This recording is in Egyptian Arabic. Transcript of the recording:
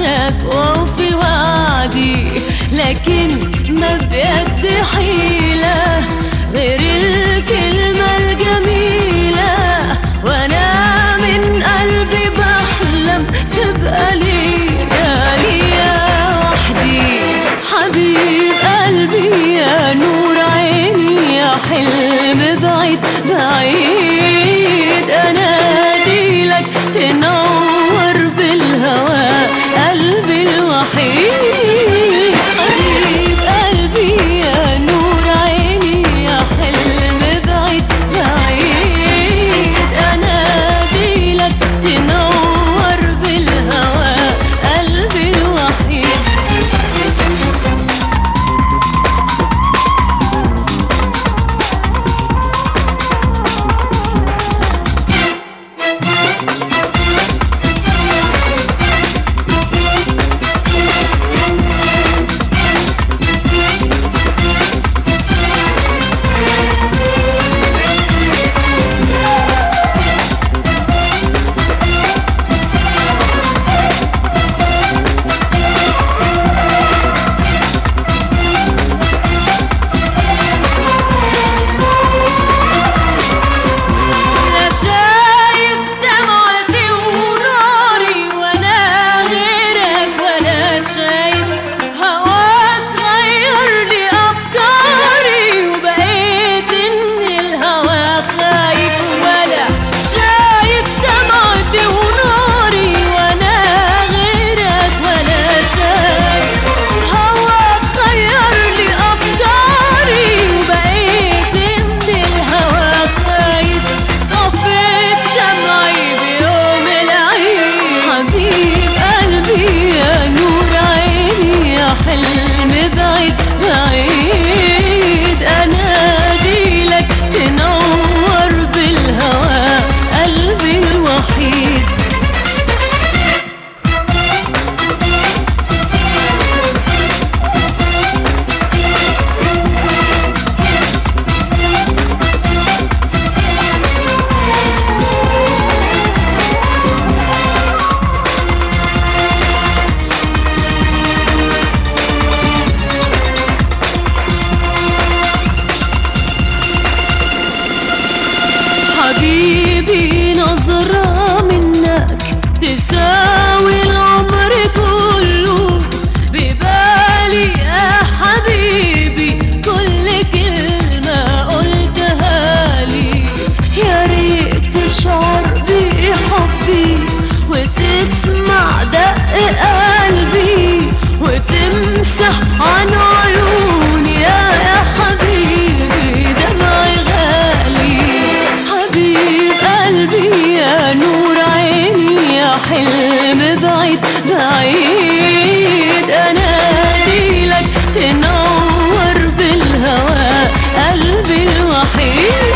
عشانك وفي وعدي لكن ما بيد حيلة غير الكلمة الجميلة وانا من قلبي بحلم تبقى ليا ليا وحدي حبيب قلبي يا نور عيني يا حلم بعيد بعيد انادي لك تنور بالهوى قلبي الوحيد حبيب قلبي يا نور عيني يا حلم بعيد بعيد انادي لك تنور بالهوى قلبي الوحيد لا شايف دمعتي وناري وانا غيرك ولا شايف هواك غير لي افكاري وبقيت ان الهوى خايف ولا شايف دمعتي وناري وانا غيرك ولا شايف هواك غير لي افكاري وبقيت ان الهوى خايف طفيت شمعي بيوم العيد حبيب قلبي يا نور عيني يا حلم بعيد بعيد انادي لك تنور بالهوى قلبي الوحيد حبيبي نظرة منك تساوي العمر كله ببالي يا حبيبي كل كلمة قلتها لي يا ريت تشعر بحبي وتسمع دق قلبي وتمسح عن عيوني يا يا حبيبي دمعي غالي حبيب قلبي يا نور عيني يا حلم بعيد بعيد انادي لك تنور بالهوى قلبي الوحيد